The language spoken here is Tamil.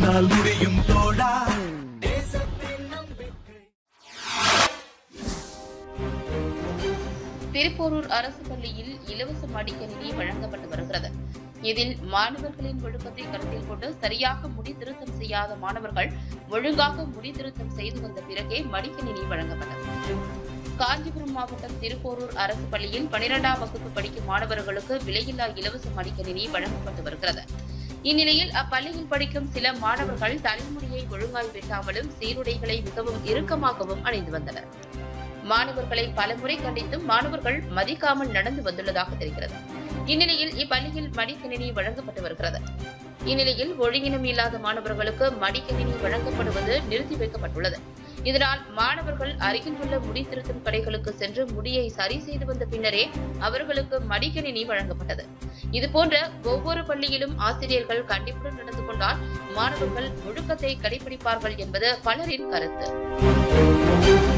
உன்னால் முடியும் தோழா திருப்போரூர் அரசு பள்ளியில் இலவச மடிக்கணினி வழங்கப்பட்டு வருகிறது இதில் மாணவர்களின் ஒழுக்கத்தை கருத்தில் கொண்டு சரியாக முடி திருத்தம் செய்யாத மாணவர்கள் ஒழுங்காக முடி திருத்தம் செய்து வந்த பிறகே மடிக்கணினி வழங்கப்பட்டது காஞ்சிபுரம் மாவட்டம் திருப்போரூர் அரசு பள்ளியில் பனிரெண்டாம் வகுப்பு படிக்கும் மாணவர்களுக்கு விலையில்லா இலவச மடிக்கணினி வழங்கப்பட்டு வருகிறது இந்நிலையில் அப்பள்ளியில் படிக்கும் சில மாணவர்கள் தலைமுடியை ஒழுங்காய் வெட்டாமலும் சீருடைகளை மிகவும் இறுக்கமாகவும் அணிந்து வந்தனர் மாணவர்களை பலமுறை கண்டித்தும் மாணவர்கள் மதிக்காமல் நடந்து வந்துள்ளதாக தெரிகிறது இந்நிலையில் இப்பள்ளியில் மடிக்கணினி வழங்கப்பட்டு வருகிறது இந்நிலையில் ஒழுங்கினம் இல்லாத மாணவர்களுக்கு மடிக்கணினி வழங்கப்படுவது நிறுத்தி வைக்கப்பட்டுள்ளது இதனால் மாணவர்கள் அருகில் உள்ள முடி திருத்தும் கடைகளுக்கு சென்று முடியை சரி செய்து வந்த பின்னரே அவர்களுக்கு மடிக்கணினி வழங்கப்பட்டது இதுபோன்ற ஒவ்வொரு பள்ளியிலும் ஆசிரியர்கள் கண்டிப்புடன் நடந்து கொண்டால் மாணவர்கள் ஒழுக்கத்தை கடைபிடிப்பார்கள் என்பது பலரின் கருத்து